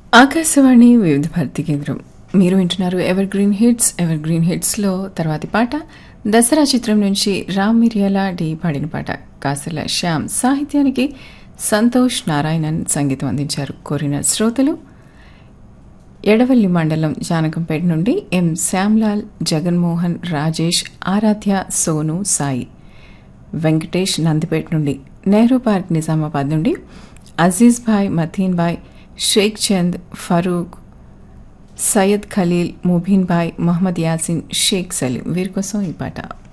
ఆకాశవాణి వివిధ భారతి కేంద్రం మీరు వింటున్నారు evergreen hits evergreen హిట్స్లో తర్వాతి పాట దసరా చిత్రం నుంచి రామ్ మిరియాల డి పాడిన పాట కాసల శ్యామ్ సాహిత్యానికి సంతోష్ నారాయణన్ సంగీతం అందించారు కోరిన శ్రోతలు ఎడవల్లి మండలం జానకంపేట నుండి ఎం శ్యామ్లాల్ జగన్మోహన్ రాజేష్ ఆరాధ్య సోను సాయి వెంకటేష్ నందిపేట నుండి నెహ్రూ పార్క్ నిజామాబాద్ నుండి అజీజ్ భాయ్ మతీన్ భాయ్ షేక్ చంద్ ఫరూక్ సయ్యద్ ఖలీల్ ముబీన్ భాయ్ మొహమ్మద్ యాసిన్ షేక్ సలీం వీరి కోసం ఈ పాట